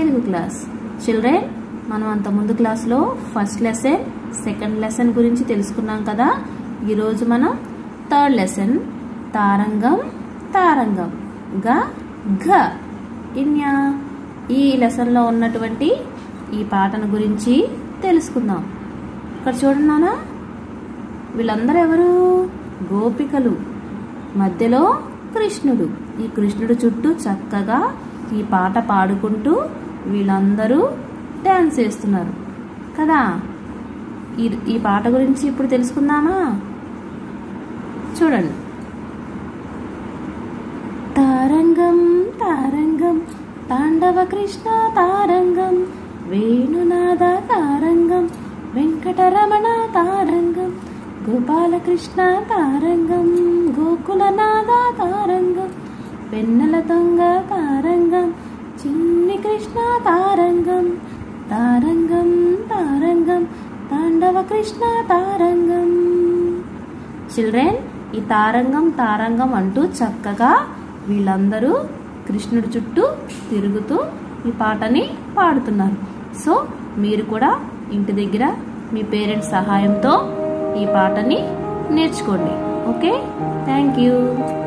Telugu class children మనం అంత ముందు క్లాస్లో ఫస్ట్ లెసన్ సెకండ్ లెసన్ గురించి తెలుసుకున్నాం కదా ఈరోజు మనం థర్డ్ లెసన్ తారంగం తారంగం గ ఘ ఇన్యా ఈ లెసన్లో ఉన్నటువంటి ఈ పాటను గురించి తెలుసుకుందాం ఇక్కడ చూడండి నాన్న వీళ్ళందరూ ఎవరు గోపికలు మధ్యలో కృష్ణుడు ఈ కృష్ణుడు చుట్టూ చక్కగా ఈ పాట పాడుకుంటూ వీళ్ళందరూ డ్యాన్స్ చేస్తున్నారు కదా ఈ ఈ పాట గురించి ఇప్పుడు తెలుసుకుందామా చూడండి తారంగం తారంగం తాండవ కృష్ణ తారంగం వేణునాద తారంగం వెంకటరమణ తారంగం గోపాలకృష్ణ తారంగం గోకులనాద తారంగం వెన్నెల దొంగ తారంగం చిన్ని కృష్ణ తారంగం తారంగం తారంగం తాండవ కృష్ణ తారంగం చిల్డ్రన్ ఈ తారంగం తారంగం అంటూ చక్కగా వీళ్ళందరూ కృష్ణుడి చుట్టూ తిరుగుతూ ఈ పాటని పాడుతున్నారు సో మీరు కూడా ఇంటి దగ్గర మీ పేరెంట్స్ సహాయంతో ఈ పాటని నేర్చుకోండి ఓకే థ్యాంక్ యూ